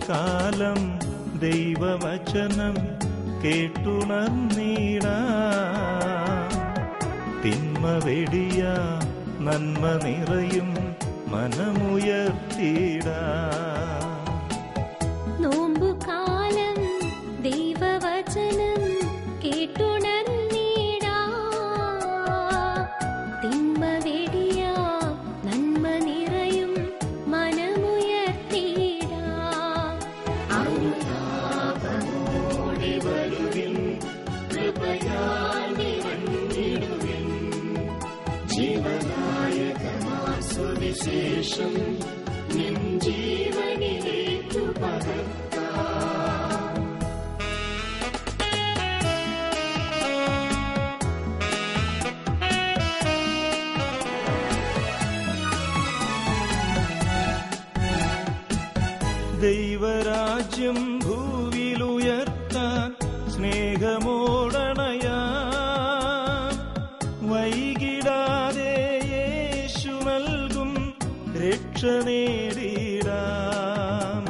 കാലം ദൈവവചനം കേട്ടുണർന്നീടാ തിന്മ വെടിയ നന്മ നിറയും മനമുയർത്തിടാ നോമ്പുകാലം ദൈവവചനം കേട്ടുണർന്നീടാ തിന്മ വെടിയ നന്മ നിറയും മനമുയർത്തിടാ ദൈവരാജ്യം ഭൂവിലുയർത്താൻ സ്നേഹമോടണയാ വൈകിടാതെ യേശു നൽകും രക്ഷ നേടിടാം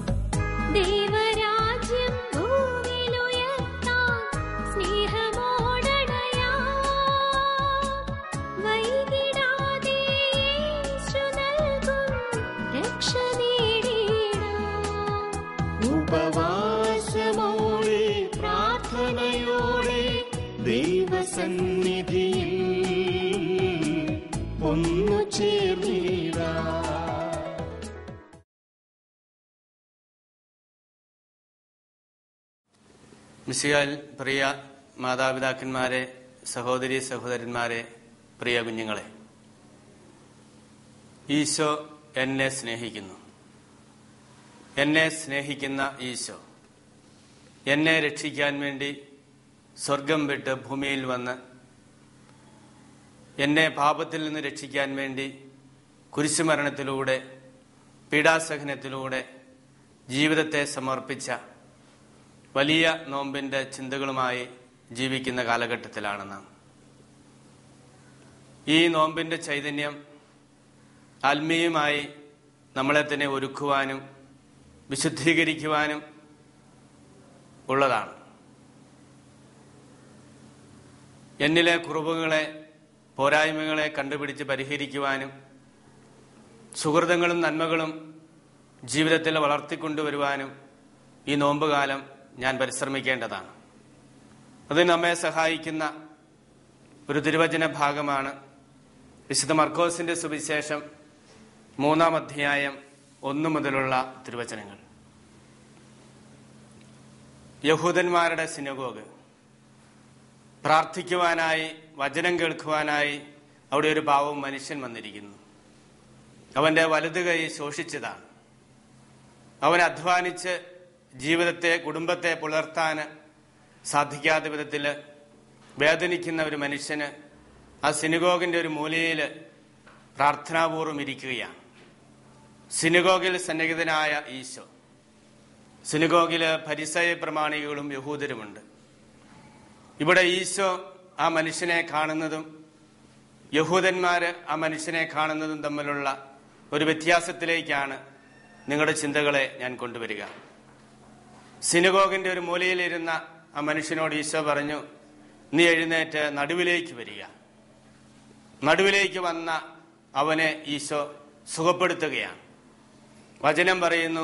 ദൈവരാജ്യം ഭൂമിയിലുയർത്താൻ സ്നേഹമോടണയാം. വൈകിടാതെ യേശു നൽകും രക്ഷ നേടിയിടാം. ഉപവാസമോടെ പ്രാർത്ഥനയോടെ ദൈവസന്നിധിയിൽ ഒന്നു ചേർന്നിടാം മിശിയാൽ പ്രിയ മാതാപിതാക്കന്മാരെ സഹോദരി സഹോദരന്മാരെ പ്രിയ കുഞ്ഞുങ്ങളെ ഈശോ എന്നെ സ്നേഹിക്കുന്നു എന്നെ സ്നേഹിക്കുന്ന ഈശോ എന്നെ രക്ഷിക്കാൻ വേണ്ടി സ്വർഗം വിട്ട് ഭൂമിയിൽ വന്ന് എന്നെ പാപത്തിൽ നിന്ന് രക്ഷിക്കാൻ വേണ്ടി കുരിശുമരണത്തിലൂടെ പീഡാസഹനത്തിലൂടെ ജീവിതത്തെ സമർപ്പിച്ച വലിയ നോമ്പിന്റെ ചിന്തകളുമായി ജീവിക്കുന്ന കാലഘട്ടത്തിലാണ് നാം ഈ നോമ്പിന്റെ ചൈതന്യം ആത്മീയമായി നമ്മളെ തന്നെ ഒരുക്കുവാനും വിശുദ്ധീകരിക്കുവാനും ഉള്ളതാണ് എന്നിലെ കുറവുകളെ പോരായ്മകളെ കണ്ടുപിടിച്ച് പരിഹരിക്കുവാനും സുഹൃതങ്ങളും നന്മകളും ജീവിതത്തിൽ വളർത്തിക്കൊണ്ടുവരുവാനും ഈ നോമ്പുകാലം ഞാൻ പരിശ്രമിക്കേണ്ടതാണ് അത് നമ്മെ സഹായിക്കുന്ന ഒരു തിരുവചന ഭാഗമാണ് വിശുദ്ധ മർക്കോസിന്റെ സുവിശേഷം മൂന്നാം അധ്യായം ഒന്നു മുതലുള്ള തിരുവചനങ്ങൾ യഹൂദന്മാരുടെ സിനഗോഗ് പ്രാർത്ഥിക്കുവാനായി വചനം കേൾക്കുവാനായി അവിടെ ഒരു പാവം മനുഷ്യൻ വന്നിരിക്കുന്നു അവന്റെ വലതു കൈ ശോഷിച്ചതാണ് അവൻ അധ്വാനിച്ച് ജീവിതത്തെ കുടുംബത്തെ പുലർത്താൻ സാധിക്കാത്ത വിധത്തിൽ വേദനിക്കുന്ന ഒരു മനുഷ്യന് ആ സിനിഗോഗിന്റെ ഒരു മൂലയിൽ പ്രാർത്ഥനാപൂർവം ഇരിക്കുകയാണ് സിനിഗോഗിൽ സന്നിഹിതനായ ഈശോ സിനിഗോഗില് പരിസയ പ്രമാണികളും യഹൂദരുമുണ്ട് ഇവിടെ ഈശോ ആ മനുഷ്യനെ കാണുന്നതും യഹൂദന്മാര് ആ മനുഷ്യനെ കാണുന്നതും തമ്മിലുള്ള ഒരു വ്യത്യാസത്തിലേക്കാണ് നിങ്ങളുടെ ചിന്തകളെ ഞാൻ കൊണ്ടുവരിക സിനഗോഗിന്റെ ഒരു മൂലയിലിരുന്ന ആ മനുഷ്യനോട് ഈശോ പറഞ്ഞു നീ എഴുന്നേറ്റ് നടുവിലേക്ക് വരിക നടുവിലേക്ക് വന്ന അവനെ ഈശോ സുഖപ്പെടുത്തുകയാണ് വചനം പറയുന്നു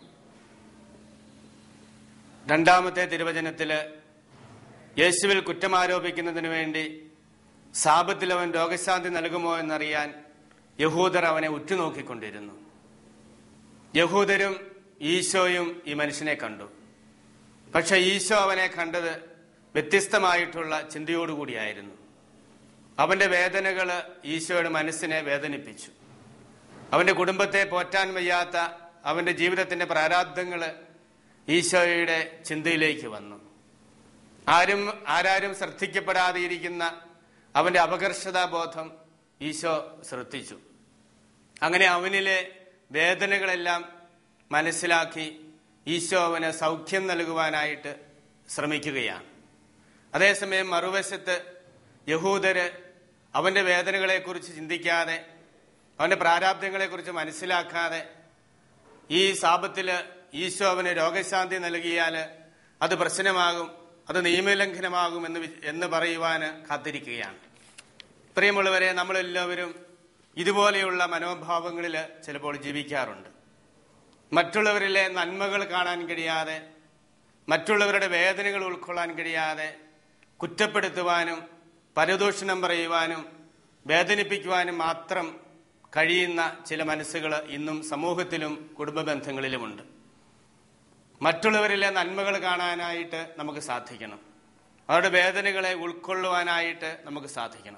രണ്ടാമത്തെ തിരുവചനത്തില് യേശുവിൽ കുറ്റമാരോപിക്കുന്നതിന് വേണ്ടി സാപത്തിൽ അവൻ രോഗശാന്തി നൽകുമോ എന്നറിയാൻ യഹൂദർ അവനെ ഉറ്റുനോക്കിക്കൊണ്ടിരുന്നു യഹൂദരും ഈശോയും ഈ മനുഷ്യനെ കണ്ടു പക്ഷെ ഈശോ അവനെ കണ്ടത് വ്യത്യസ്തമായിട്ടുള്ള ചിന്തയോടുകൂടിയായിരുന്നു അവന്റെ വേദനകള് ഈശോയുടെ മനസ്സിനെ വേദനിപ്പിച്ചു അവന്റെ കുടുംബത്തെ പോറ്റാൻ വയ്യാത്ത അവന്റെ ജീവിതത്തിന്റെ പ്രാരാബ്ദങ്ങള് ഈശോയുടെ ചിന്തയിലേക്ക് വന്നു ആരും ആരാരും ശ്രദ്ധിക്കപ്പെടാതെ ഇരിക്കുന്ന അവന്റെ അപകർഷതാബോധം ഈശോ ശ്രദ്ധിച്ചു അങ്ങനെ അവനിലെ വേദനകളെല്ലാം മനസ്സിലാക്കി ഈശോ അവന് സൗഖ്യം നൽകുവാനായിട്ട് ശ്രമിക്കുകയാണ് അതേസമയം മറുവശത്ത് യഹൂദര് അവന്റെ വേദനകളെക്കുറിച്ച് ചിന്തിക്കാതെ അവന്റെ പ്രാരാബ്ദങ്ങളെക്കുറിച്ച് മനസ്സിലാക്കാതെ ഈ സാപത്തില് ഈശോ അവന് രോഗശാന്തി നൽകിയാൽ അത് പ്രശ്നമാകും അത് നിയമലംഘനമാകും എന്ന് വി- എന്ന് പറയുവാന് കാത്തിരിക്കുകയാണ് പ്രിയമുള്ളവരെ നമ്മളെല്ലാവരും ഇതുപോലെയുള്ള മനോഭാവങ്ങളിൽ ചിലപ്പോൾ ജീവിക്കാറുണ്ട് മറ്റുള്ളവരിലെ നന്മകൾ കാണാൻ കഴിയാതെ മറ്റുള്ളവരുടെ വേദനകൾ ഉൾക്കൊള്ളാൻ കഴിയാതെ കുറ്റപ്പെടുത്തുവാനും പരദൂഷണം പറയുവാനും വേദനിപ്പിക്കുവാനും മാത്രം കഴിയുന്ന ചില മനസ്സുകൾ ഇന്നും സമൂഹത്തിലും കുടുംബ ബന്ധങ്ങളിലുമുണ്ട് മറ്റുള്ളവരിലെ നന്മകൾ കാണാനായിട്ട് നമുക്ക് സാധിക്കണം അവരുടെ വേദനകളെ ഉൾക്കൊള്ളുവാനായിട്ട് നമുക്ക് സാധിക്കണം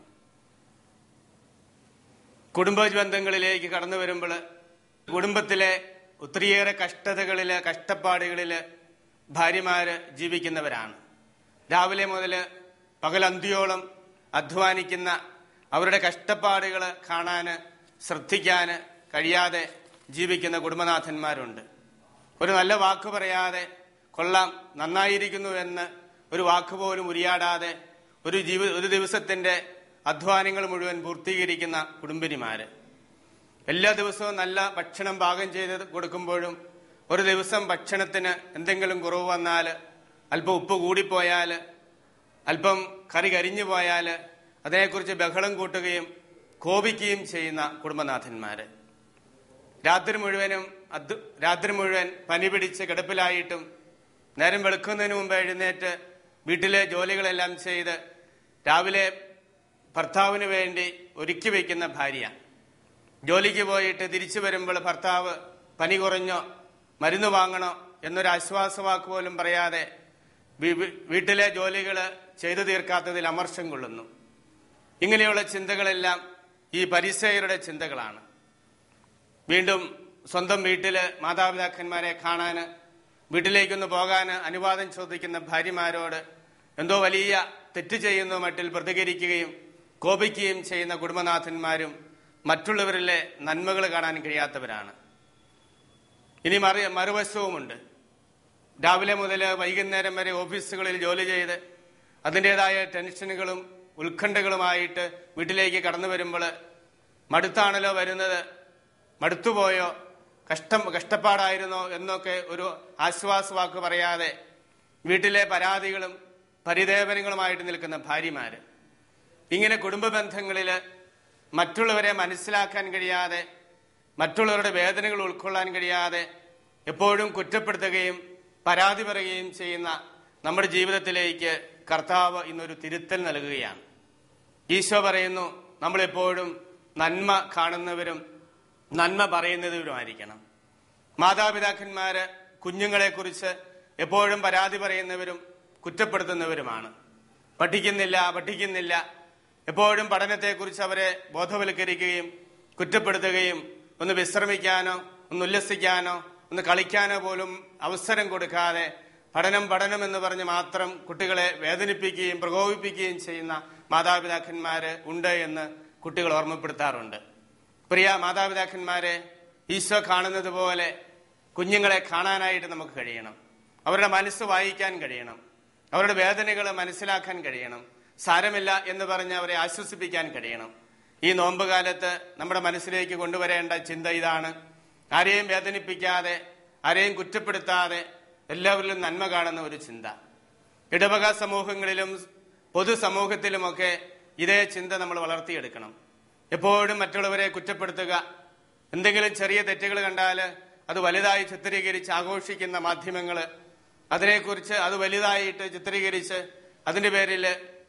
കുടുംബ ബന്ധങ്ങളിലേക്ക് കടന്നു വരുമ്പോൾ കുടുംബത്തിലെ ഒത്തിരിയേറെ കഷ്ടതകളില് കഷ്ടപ്പാടുകളില് ഭാര്യമാര് ജീവിക്കുന്നവരാണ് രാവിലെ മുതൽ പകലന്തിയോളം അധ്വാനിക്കുന്ന അവരുടെ കഷ്ടപ്പാടുകൾ കാണാന് ശ്രദ്ധിക്കാന് കഴിയാതെ ജീവിക്കുന്ന കുടുംബനാഥന്മാരുണ്ട് ഒരു നല്ല വാക്ക് പറയാതെ കൊള്ളാം നന്നായിരിക്കുന്നു എന്ന് ഒരു വാക്ക് പോലും ഉരിയാടാതെ ഒരു ജീവ ഒരു ദിവസത്തിന്റെ അധ്വാനങ്ങൾ മുഴുവൻ പൂർത്തീകരിക്കുന്ന കുടുംബിനിമാര് എല്ലാ ദിവസവും നല്ല ഭക്ഷണം പാകം ചെയ്ത് കൊടുക്കുമ്പോഴും ഒരു ദിവസം ഭക്ഷണത്തിന് എന്തെങ്കിലും കുറവ് വന്നാൽ അല്പം ഉപ്പ് കൂടിപ്പോയാൽ അല്പം കറി കരിഞ്ഞു പോയാൽ അതിനെക്കുറിച്ച് ബഹളം കൂട്ടുകയും കോപിക്കുകയും ചെയ്യുന്ന കുടുംബനാഥന്മാര് രാത്രി മുഴുവനും അദ് രാത്രി മുഴുവൻ പനി പിടിച്ച് കിടപ്പിലായിട്ടും നേരം വെളുക്കുന്നതിന് മുമ്പ് എഴുന്നേറ്റ് വീട്ടിലെ ജോലികളെല്ലാം ചെയ്ത് രാവിലെ ഭർത്താവിന് വേണ്ടി ഒരുക്കി വയ്ക്കുന്ന ഭാര്യ ജോലിക്ക് പോയിട്ട് തിരിച്ചു വരുമ്പോൾ ഭർത്താവ് പനി കുറഞ്ഞോ മരുന്ന് വാങ്ങണോ എന്നൊരു ആശ്വാസവാക്ക് പോലും പറയാതെ വീ- വീ- വീട്ടിലെ ജോലികൾ ചെയ്തു തീർക്കാത്തതിൽ അമർഷം കൊള്ളുന്നു ഇങ്ങനെയുള്ള ചിന്തകളെല്ലാം ഈ പരിസയരുടെ ചിന്തകളാണ് വീണ്ടും സ്വന്തം വീട്ടില് മാതാപിതാക്കന്മാരെ കാണാന് വീട്ടിലേക്കൊന്ന് പോകാൻ അനുവാദം ചോദിക്കുന്ന ഭാര്യമാരോട് എന്തോ വലിയ തെറ്റ് ചെയ്യുന്ന മട്ടിൽ പ്രതികരിക്കുകയും കോപിക്കുകയും ചെയ്യുന്ന കുടുംബനാഥന്മാരും മറ്റുള്ളവരിലെ നന്മകൾ കാണാൻ കഴിയാത്തവരാണ് ഇനി മറു മറുവശവുമുണ്ട് രാവിലെ മുതൽ വൈകുന്നേരം വരെ ഓഫീസുകളിൽ ജോലി ചെയ്ത് അതിൻ്റെതായ ടെൻഷനുകളും ഉത്കണ്ഠകളുമായിട്ട് വീട്ടിലേക്ക് കടന്നു വരുമ്പോൾ മടുത്താണല്ലോ വരുന്നത് മടുത്തുപോയോ കഷ്ടം കഷ്ടപ്പാടായിരുന്നോ എന്നൊക്കെ ഒരു ആശ്വാസവാക്ക് പറയാതെ വീട്ടിലെ പരാതികളും പരിദേവനങ്ങളുമായിട്ട് നിൽക്കുന്ന ഭാര്യമാര് ഇങ്ങനെ കുടുംബ ബന്ധങ്ങളിൽ മറ്റുള്ളവരെ മനസ്സിലാക്കാൻ കഴിയാതെ മറ്റുള്ളവരുടെ വേദനകൾ ഉൾക്കൊള്ളാൻ കഴിയാതെ എപ്പോഴും കുറ്റപ്പെടുത്തുകയും പരാതി പറയുകയും ചെയ്യുന്ന നമ്മുടെ ജീവിതത്തിലേക്ക് കർത്താവ് ഇന്നൊരു തിരുത്തൽ നൽകുകയാണ് ഈശോ പറയുന്നു നമ്മളെപ്പോഴും നന്മ കാണുന്നവരും നന്മ പറയുന്നവരുമായിരിക്കണം മാതാപിതാക്കന്മാര് കുഞ്ഞുങ്ങളെക്കുറിച്ച് എപ്പോഴും പരാതി പറയുന്നവരും കുറ്റപ്പെടുത്തുന്നവരുമാണ് പഠിക്കുന്നില്ല പഠിക്കുന്നില്ല എപ്പോഴും പഠനത്തെക്കുറിച്ച് അവരെ ബോധവൽക്കരിക്കുകയും കുറ്റപ്പെടുത്തുകയും ഒന്ന് വിശ്രമിക്കാനോ ഒന്ന് ഉല്ലസിക്കാനോ ഒന്ന് കളിക്കാനോ പോലും അവസരം കൊടുക്കാതെ പഠനം പഠനം എന്ന് പറഞ്ഞ് മാത്രം കുട്ടികളെ വേദനിപ്പിക്കുകയും പ്രകോപിപ്പിക്കുകയും ചെയ്യുന്ന മാതാപിതാക്കന്മാര് ഉണ്ട് എന്ന് കുട്ടികൾ ഓർമ്മപ്പെടുത്താറുണ്ട് പ്രിയ മാതാപിതാക്കന്മാരെ ഈശോ കാണുന്നത് പോലെ കുഞ്ഞുങ്ങളെ കാണാനായിട്ട് നമുക്ക് കഴിയണം അവരുടെ മനസ്സ് വായിക്കാൻ കഴിയണം അവരുടെ വേദനകൾ മനസ്സിലാക്കാൻ കഴിയണം സാരമില്ല എന്ന് പറഞ്ഞ് അവരെ ആശ്വസിപ്പിക്കാൻ കഴിയണം ഈ നോമ്പ് കാലത്ത് നമ്മുടെ മനസ്സിലേക്ക് കൊണ്ടുവരേണ്ട ചിന്ത ഇതാണ് ആരെയും വേദനിപ്പിക്കാതെ ആരെയും കുറ്റപ്പെടുത്താതെ എല്ലാവരിലും നന്മ കാണുന്ന ഒരു ചിന്ത ഇടവക സമൂഹങ്ങളിലും പൊതുസമൂഹത്തിലുമൊക്കെ ഇതേ ചിന്ത നമ്മൾ വളർത്തിയെടുക്കണം എപ്പോഴും മറ്റുള്ളവരെ കുറ്റപ്പെടുത്തുക എന്തെങ്കിലും ചെറിയ തെറ്റുകൾ കണ്ടാൽ അത് വലുതായി ചിത്രീകരിച്ച് ആഘോഷിക്കുന്ന മാധ്യമങ്ങൾ അതിനെക്കുറിച്ച് അത് വലുതായിട്ട് ചിത്രീകരിച്ച് അതിന്റെ പേരിൽ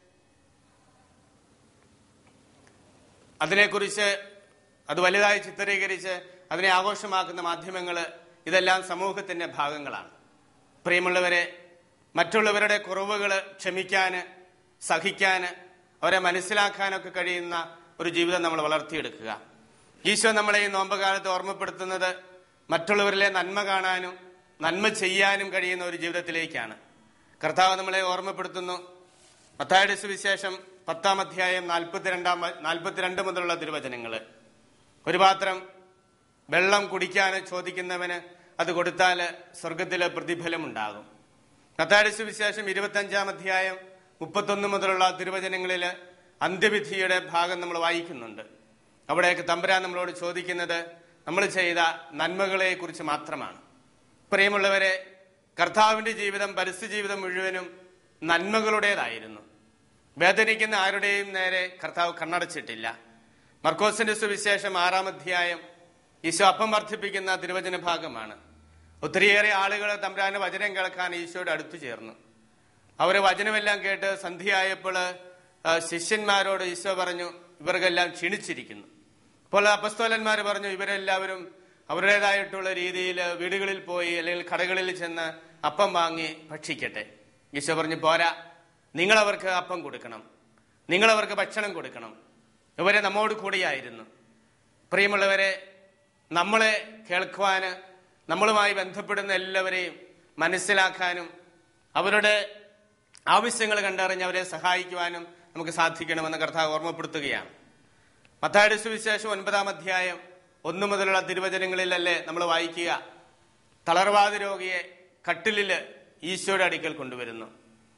അതിനെക്കുറിച്ച് അത് വലുതായി ചിത്രീകരിച്ച് അതിനെ ആഘോഷമാക്കുന്ന മാധ്യമങ്ങൾ ഇതെല്ലാം സമൂഹത്തിന്റെ ഭാഗങ്ങളാണ് പ്രിയമുള്ളവരെ മറ്റുള്ളവരുടെ കുറവുകൾ ക്ഷമിക്കാന് സഹിക്കാന് അവരെ മനസ്സിലാക്കാനൊക്കെ കഴിയുന്ന ഒരു ജീവിതം നമ്മൾ വളർത്തിയെടുക്കുക ഈശോ നമ്മളെ ഈ നോമ്പുകാലത്ത് ഓർമ്മപ്പെടുത്തുന്നത് മറ്റുള്ളവരിലെ നന്മ കാണാനും നന്മ ചെയ്യാനും കഴിയുന്ന ഒരു ജീവിതത്തിലേക്കാണ് കർത്താവ് നമ്മളെ ഓർമ്മപ്പെടുത്തുന്നു മത്തായുടെ സുവിശേഷം പത്താം അധ്യായം നാൽപ്പത്തിരണ്ടാം നാൽപ്പത്തിരണ്ട് മുതലുള്ള തിരുവചനങ്ങള് ഒരു പാത്രം വെള്ളം കുടിക്കാൻ ചോദിക്കുന്നവന് അത് കൊടുത്താൽ സ്വർഗത്തിലെ പ്രതിഫലം ഉണ്ടാകും മത്തായുടെ സുവിശേഷം ഇരുപത്തഞ്ചാം അധ്യായം മുപ്പത്തൊന്ന് മുതലുള്ള തിരുവചനങ്ങളില് അന്ത്യവിധിയുടെ ഭാഗം നമ്മൾ വായിക്കുന്നുണ്ട് അവിടെയൊക്കെ തമ്പുരാൻ നമ്മളോട് ചോദിക്കുന്നത് നമ്മൾ ചെയ്ത നന്മകളെ കുറിച്ച് മാത്രമാണ് പ്രിയമുള്ളവരെ കർത്താവിന്റെ ജീവിതം പരസ്യ ജീവിതം മുഴുവനും നന്മകളുടേതായിരുന്നു വേദനിക്കുന്ന ആരുടെയും നേരെ കർത്താവ് കണ്ണടച്ചിട്ടില്ല മർക്കോസിന്റെ സുവിശേഷം ആറാം അധ്യായം ഈശോ അപ്പം വർദ്ധിപ്പിക്കുന്ന തിരുവചന ഭാഗമാണ് ഒത്തിരിയേറെ ആളുകൾ തമ്പുരാന്റെ വചനം കേൾക്കാൻ ഈശോയുടെ അടുത്തു ചേർന്നു അവര് വചനമെല്ലാം കേട്ട് സന്ധ്യയായപ്പോൾ ആ, ശിഷ്യന്മാരോട് ഈശോ പറഞ്ഞു ഇവർക്കെല്ലാം ക്ഷീണിച്ചിരിക്കുന്നു അപ്പോൾ അപ്പസ്തോലന്മാർ പറഞ്ഞു ഇവരെല്ലാവരും അവരുടേതായിട്ടുള്ള രീതിയിൽ വീടുകളിൽ പോയി അല്ലെങ്കിൽ കടകളിൽ ചെന്ന് അപ്പം വാങ്ങി ഭക്ഷിക്കട്ടെ ഈശോ പറഞ്ഞു പോരാ നിങ്ങളവർക്ക് അപ്പം കൊടുക്കണം നിങ്ങളവർക്ക് ഭക്ഷണം കൊടുക്കണം ഇവരെ നമ്മോട് കൂടിയായിരുന്നു പ്രിയമുള്ളവരെ നമ്മളെ കേൾക്കുവാന് നമ്മളുമായി ബന്ധപ്പെടുന്ന എല്ലാവരെയും മനസ്സിലാക്കാനും അവരുടെ ആവശ്യങ്ങൾ കണ്ടറിഞ്ഞ് അവരെ സഹായിക്കുവാനും നമുക്ക് സാധിക്കണമെന്ന് കർത്താവ് ഓർമ്മപ്പെടുത്തുകയാണ് മത്തായുടെ സുവിശേഷം ഒൻപതാം അധ്യായം ഒന്നു മുതലുള്ള തിരുവചനങ്ങളിലല്ലേ നമ്മൾ വായിക്കുക തളർവാദ രോഗിയെ കട്ടിലില് ഈശോയുടെ അടുക്കൽ കൊണ്ടുവരുന്നു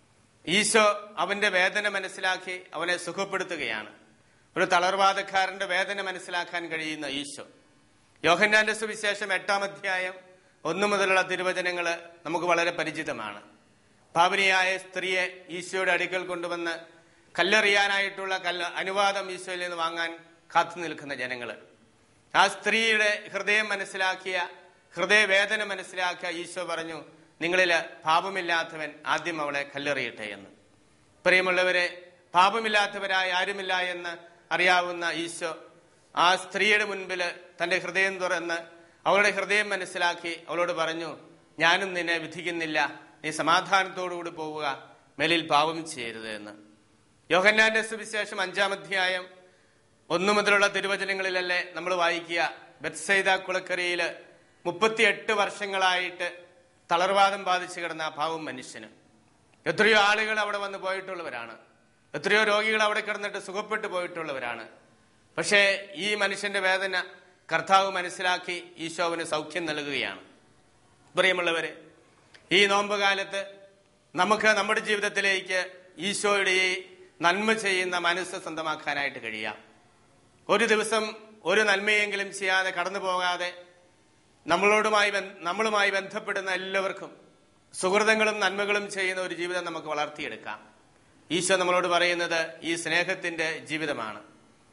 ഈശോ അവന്റെ വേദന മനസ്സിലാക്കി അവനെ സുഖപ്പെടുത്തുകയാണ് ഒരു തളർവാദക്കാരന്റെ വേദന മനസ്സിലാക്കാൻ കഴിയുന്ന ഈശോ യോഹന്നാന്റെ സുവിശേഷം എട്ടാം അധ്യായം ഒന്നു മുതലുള്ള തിരുവചനങ്ങള് നമുക്ക് വളരെ പരിചിതമാണ് പാവനിയായ സ്ത്രീയെ ഈശോയുടെ അടുക്കൽ കൊണ്ടുവന്ന് കല്ലെറിയാനായിട്ടുള്ള കല്ല് അനുവാദം ഈശോയിൽ നിന്ന് വാങ്ങാൻ കാത്തു നിൽക്കുന്ന ജനങ്ങള് ആ സ്ത്രീയുടെ ഹൃദയം മനസ്സിലാക്കിയ ഹൃദയവേദന മനസ്സിലാക്കിയ ഈശോ പറഞ്ഞു നിങ്ങളില് പാപമില്ലാത്തവൻ ആദ്യം അവളെ കല്ലെറിയട്ടെ എന്ന് പ്രിയമുള്ളവരെ പാപമില്ലാത്തവരായ ആരുമില്ല എന്ന് അറിയാവുന്ന ഈശോ ആ സ്ത്രീയുടെ മുൻപിൽ തന്റെ ഹൃദയം തുറന്ന് അവളുടെ ഹൃദയം മനസ്സിലാക്കി അവളോട് പറഞ്ഞു ഞാനും നിന്നെ വിധിക്കുന്നില്ല നീ സമാധാനത്തോടുകൂടി പോവുക മേലിൽ പാപം ചെയ്യരുത് എന്ന് യോഹന്നാന്റെ സുവിശേഷം അഞ്ചാം അധ്യായം ഒന്നു മുതലുള്ള തിരുവചനങ്ങളിലല്ലേ നമ്മൾ വായിക്കുക ബത്സൈദ കുളക്കരയില് മുപ്പത്തിയെട്ട് വർഷങ്ങളായിട്ട് തളർവാദം ബാധിച്ചു കിടന്ന ആ പാവം മനുഷ്യന് എത്രയോ ആളുകൾ അവിടെ വന്ന് പോയിട്ടുള്ളവരാണ് എത്രയോ രോഗികൾ അവിടെ കിടന്നിട്ട് സുഖപ്പെട്ടു പോയിട്ടുള്ളവരാണ് പക്ഷേ ഈ മനുഷ്യന്റെ വേദന കർത്താവ് മനസ്സിലാക്കി ഈശോവിന് സൗഖ്യം നൽകുകയാണ് പ്രിയമുള്ളവരെ ഈ നോമ്പ് കാലത്ത് നമുക്ക് നമ്മുടെ ജീവിതത്തിലേക്ക് ഈശോയുടെ ഈ നന്മ ചെയ്യുന്ന മനസ്സ് സ്വന്തമാക്കാനായിട്ട് കഴിയാം ഒരു ദിവസം ഒരു നന്മയെങ്കിലും ചെയ്യാതെ കടന്നു പോകാതെ നമ്മളോടുമായി ബന്ധ- നമ്മളുമായി ബന്ധപ്പെടുന്ന എല്ലാവർക്കും സുഹൃതങ്ങളും നന്മകളും ചെയ്യുന്ന ഒരു ജീവിതം നമുക്ക് വളർത്തിയെടുക്കാം ഈശോ നമ്മളോട് പറയുന്നത് ഈ സ്നേഹത്തിന്റെ ജീവിതമാണ്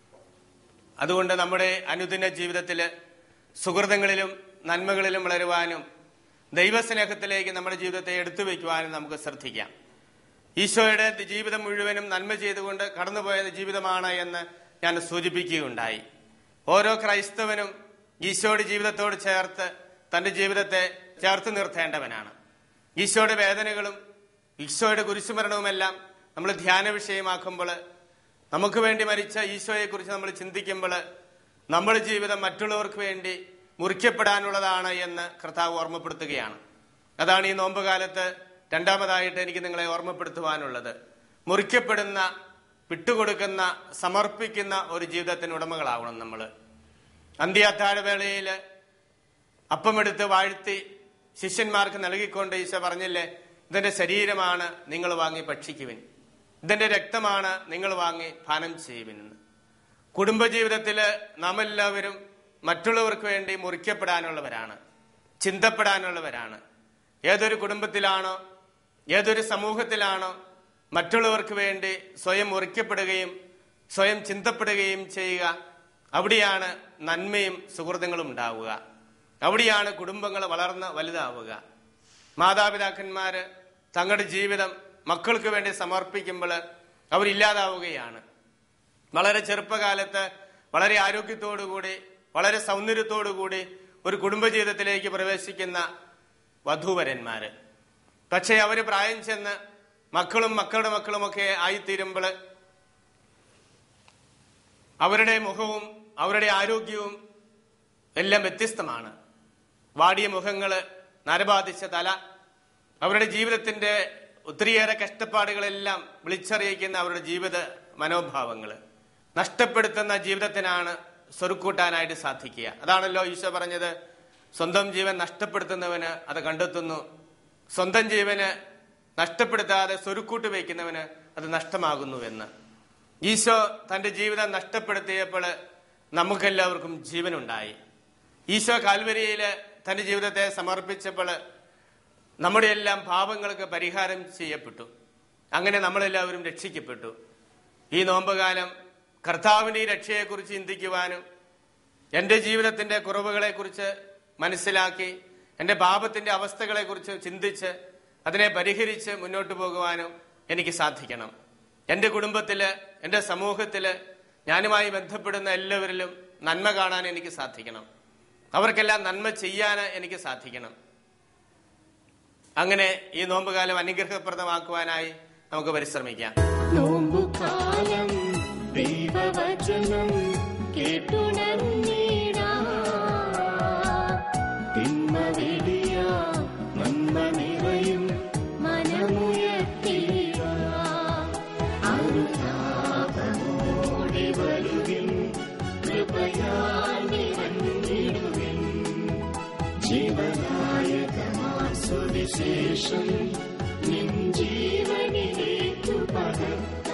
അതുകൊണ്ട് നമ്മുടെ അനുദിന ജീവിതത്തിൽ സുഹൃതങ്ങളിലും നന്മകളിലും വളരുവാനും ദൈവസ്നേഹത്തിലേക്ക് നമ്മുടെ ജീവിതത്തെ എടുത്തു വയ്ക്കുവാനും നമുക്ക് ശ്രദ്ധിക്കാം ഈശോയുടെ ജീവിതം മുഴുവനും നന്മ ചെയ്തുകൊണ്ട് കടന്നുപോയ ജീവിതമാണ് എന്ന് ഞാൻ സൂചിപ്പിക്കുകയുണ്ടായി ഓരോ ക്രൈസ്തവനും ഈശോയുടെ ജീവിതത്തോട് ചേർത്ത് തന്റെ ജീവിതത്തെ ചേർത്ത് നിർത്തേണ്ടവനാണ് ഈശോയുടെ വേദനകളും ഈശോയുടെ കുരിശുമരണവുമെല്ലാം നമ്മൾ ധ്യാന വിഷയമാക്കുമ്പോൾ നമുക്ക് വേണ്ടി മരിച്ച ഈശോയെക്കുറിച്ച് നമ്മൾ ചിന്തിക്കുമ്പോൾ നമ്മുടെ ജീവിതം മറ്റുള്ളവർക്ക് വേണ്ടി മുറിക്കപ്പെടാനുള്ളതാണ് എന്ന് കർത്താവ് ഓർമ്മപ്പെടുത്തുകയാണ് അതാണ് ഈ നോമ്പ് കാലത്ത് രണ്ടാമതായിട്ട് എനിക്ക് നിങ്ങളെ ഓർമ്മപ്പെടുത്തുവാനുള്ളത് മുറിക്കപ്പെടുന്ന വിട്ടുകൊടുക്കുന്ന സമർപ്പിക്കുന്ന ഒരു ജീവിതത്തിന് ഉടമകളാവണം നമ്മൾ അന്ത്യാത്താഴവേളയിൽ അപ്പമെടുത്ത് വാഴ്ത്തി ശിഷ്യന്മാർക്ക് നൽകിക്കൊണ്ട് ഈശോ പറഞ്ഞില്ലേ ഇതെന്റെ ശരീരമാണ് നിങ്ങൾ വാങ്ങി ഭക്ഷിക്കുവിൻ ഇതെന്റെ രക്തമാണ് നിങ്ങൾ വാങ്ങി പാനം ചെയ്യുവിനെന്ന് കുടുംബജീവിതത്തിൽ നാം എല്ലാവരും മറ്റുള്ളവർക്ക് വേണ്ടി മുറിക്കപ്പെടാനുള്ളവരാണ് ചിന്തപ്പെടാനുള്ളവരാണ് ഏതൊരു കുടുംബത്തിലാണോ ഏതൊരു സമൂഹത്തിലാണോ മറ്റുള്ളവർക്ക് വേണ്ടി സ്വയം മുറിക്കപ്പെടുകയും സ്വയം ചിന്തപ്പെടുകയും ചെയ്യുക അവിടെയാണ് നന്മയും സുഹൃത്തുക്കളും ഉണ്ടാവുക അവിടെയാണ് കുടുംബങ്ങൾ വളർന്ന് വലുതാവുക മാതാപിതാക്കന്മാര് തങ്ങളുടെ ജീവിതം മക്കൾക്ക് വേണ്ടി സമർപ്പിക്കുമ്പോൾ അവരില്ലാതാവുകയാണ് വളരെ ചെറുപ്പകാലത്ത് വളരെ ആരോഗ്യത്തോടുകൂടി വളരെ സൗന്ദര്യത്തോടുകൂടി ഒരു കുടുംബജീവിതത്തിലേക്ക് പ്രവേശിക്കുന്ന വധൂവരന്മാര് പക്ഷേ അവര് പ്രായം ചെന്ന് മക്കളും മക്കളുടെ മക്കളുമൊക്കെ ആയിത്തീരുമ്പോൾ അവരുടെ മുഖവും അവരുടെ ആരോഗ്യവും എല്ലാം വ്യത്യസ്തമാണ് വാടിയ മുഖങ്ങള് നരബാധിച്ച തല അവരുടെ ജീവിതത്തിന്റെ ഒത്തിരിയേറെ കഷ്ടപ്പാടുകളെല്ലാം വിളിച്ചറിയിക്കുന്ന അവരുടെ ജീവിത മനോഭാവങ്ങള് നഷ്ടപ്പെടുത്തുന്ന ജീവിതത്തിനാണ് സ്വരുക്കൂട്ടാനായിട്ട് സാധിക്കുക അതാണല്ലോ ഈശോ പറഞ്ഞത് സ്വന്തം ജീവൻ നഷ്ടപ്പെടുത്തുന്നവന് അത് കണ്ടെത്തുന്നു സ്വന്തം ജീവന് നഷ്ടപ്പെടുത്താതെ സ്വരുക്കൂട്ട് വയ്ക്കുന്നവന് അത് നഷ്ടമാകുന്നുവെന്ന് ഈശോ തന്റെ ജീവിതം നഷ്ടപ്പെടുത്തിയപ്പോൾ നമുക്കെല്ലാവർക്കും ജീവനുണ്ടായി ഈശോ കാൽവരിയില് തന്റെ ജീവിതത്തെ സമർപ്പിച്ചപ്പോൾ നമ്മുടെ എല്ലാം പാപങ്ങൾക്ക് പരിഹാരം ചെയ്യപ്പെട്ടു അങ്ങനെ നമ്മളെല്ലാവരും രക്ഷിക്കപ്പെട്ടു ഈ നോമ്പുകാലം കർത്താവിന്റെ ഈ രക്ഷയെക്കുറിച്ച് ചിന്തിക്കുവാനും എൻ്റെ ജീവിതത്തിന്റെ കുറവുകളെക്കുറിച്ച് മനസ്സിലാക്കി എൻ്റെ പാപത്തിന്റെ അവസ്ഥകളെക്കുറിച്ച് ചിന്തിച്ച് അതിനെ പരിഹരിച്ച് മുന്നോട്ട് പോകുവാനും എനിക്ക് സാധിക്കണം എൻ്റെ കുടുംബത്തില് എൻ്റെ സമൂഹത്തില് ഞാനുമായി ബന്ധപ്പെടുന്ന എല്ലാവരിലും നന്മ കാണാൻ എനിക്ക് സാധിക്കണം അവർക്കെല്ലാം നന്മ ചെയ്യാൻ എനിക്ക് സാധിക്കണം അങ്ങനെ ഈ നോമ്പുകാലം അനുഗ്രഹപ്രദമാക്കുവാനായി നമുക്ക് പരിശ്രമിക്കാം നോമ്പുകാലം ദൈവവചനം കേട്ടുണർന്നീടാ തിന്മ വെടിയ നന്മ നിറയും മനമുയർത്തിയിടാ അനുതാപമോടെ വരുവിൻ കൃപയാൽ നിറഞ്ഞിടുവിൻ ജീവനായകമാം സുവിശേഷം നിൻ ജീവനിലേക്കു പകർത്തി